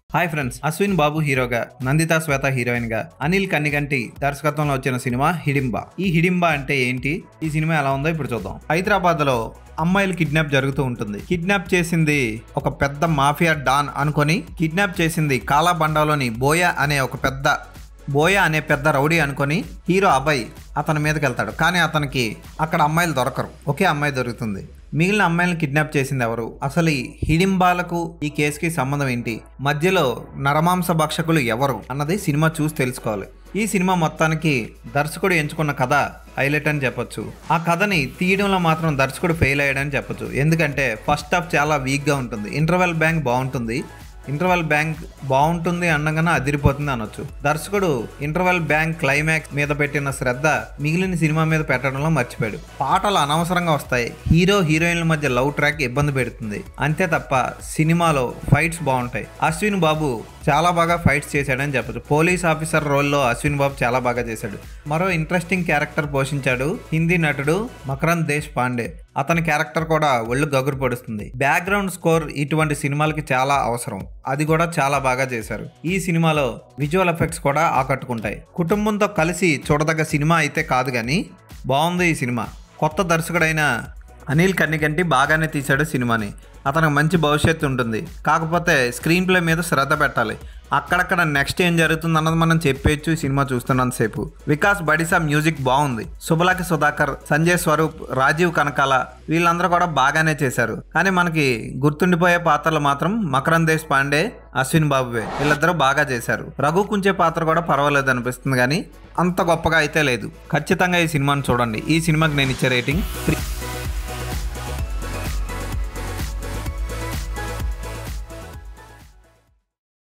hi friends Ashwin బాబు హీరోగా నందిత శ్వేత heroine గా అనిల్ కన్నిగంటి దర్శకత్వంలో వచ్చిన సినిమా హిడింబా ఈ హిడింబా అంటే ఏంటి ఈ సినిమా ఎలా ఉందో ఇప్పుడు చూద్దాం హైదరాబాద్ లో అమ్మాయిలు కిడ్నాప్ జరుగుతూ ఉంటుంది కిడ్నాప్ చేసింది ఒక పెద్ద మాఫియా డాన్ అనుకొని కిడ్నాప్ చేసింది కాలాబండాలోని బోయా అనే ఒక పెద్ద బోయా అనే పెద్ద రౌడీ అనుకొని హీరో అబ్బాయి అతని మీదకి వెళ్తాడు కానీ అతనికి అక్కడ అమ్మాయిలు దొరకరు ఒకే అమ్మాయి దొరుకుతుంది మిగిలిన అమ్మాయిలను కిడ్నాప్ చేసింది ఎవరు అసలు ఈ హిడింబాలకు ఈ కేసుకి సంబంధం ఏంటి మధ్యలో నరమాంస భక్షకులు ఎవరు అన్నది సినిమా చూసి తెలుసుకోవాలి ఈ సినిమా మొత్తానికి దర్శకుడు ఎంచుకున్న కథ హైలైట్ అని చెప్పొచ్చు ఆ కథని తీయడంలో మాత్రం దర్శకుడు ఫెయిల్ అయ్యాడని చెప్పొచ్చు ఎందుకంటే ఫస్ట్ హాఫ్ చాలా వీక్గా ఉంటుంది ఇంటర్వెల్ బ్యాంక్ బాగుంటుంది ఇంటర్వెల్ బ్యాంక్ బాగుంటుంది అనగానే అదిరిపోతుంది అనొచ్చు దర్శకుడు ఇంటర్వెల్ బ్యాంక్ క్లైమాక్స్ మీద పెట్టిన శ్రద్ధ మిగిలిన సినిమా మీద పెట్టడంలో మర్చిపోయాడు పాటలు అనవసరంగా వస్తాయి హీరో హీరోయిన్ల మధ్య లవ్ ట్రాక్ ఇబ్బంది పెడుతుంది అంతే తప్ప సినిమాలో ఫైట్స్ బాగుంటాయి అశ్విన్ బాబు చాలా బాగా ఫైట్స్ చేశాడని చెప్పొచ్చు పోలీస్ ఆఫీసర్ రోల్లో అశ్విన్ బాబు చాలా బాగా చేశాడు మరో ఇంట్రెస్టింగ్ క్యారెక్టర్ పోషించాడు హిందీ నటుడు మకరంద్ దేశ్ పాండే అతని క్యారెక్టర్ కూడా ఒళ్ళు గగురు పడుస్తుంది బ్యాక్గ్రౌండ్ స్కోర్ ఇటువంటి సినిమాలకి చాలా అవసరం అది కూడా చాలా బాగా చేశారు ఈ సినిమాలో విజువల్ ఎఫెక్ట్స్ కూడా ఆకట్టుకుంటాయి కుటుంబంతో కలిసి చూడదగ్గ సినిమా అయితే కాదు కానీ బాగుంది ఈ సినిమా కొత్త దర్శకుడైన అనిల్ కన్నికంటి బాగానే తీశాడు సినిమాని అతనికి మంచి భవిష్యత్తు ఉంటుంది కాకపోతే స్క్రీన్ ప్లే మీద శ్రద్ధ పెట్టాలి అక్కడక్కడ నెక్స్ట్ ఏం జరుగుతుంది అన్నది మనం చెప్పేయచ్చు ఈ సినిమా చూస్తున్నంత సేపు వికాస్ బడిసా మ్యూజిక్ బాగుంది శుభలాకి సుధాకర్ సంజయ్ స్వరూప్ రాజీవ్ కనకాల వీళ్ళందరూ కూడా బాగానే చేశారు కానీ మనకి గుర్తుండిపోయే పాత్రలు మాత్రం మకరం దేశ్ పాండే అశ్విన్ బాబువే వీళ్ళిద్దరూ బాగా చేశారు రఘు కుంచే పాత్ర కూడా పర్వాలేదు అనిపిస్తుంది కానీ అంత గొప్పగా అయితే లేదు ఖచ్చితంగా ఈ సినిమాను చూడండి ఈ సినిమాకి నేను ఇచ్చే రేటింగ్ త్రీ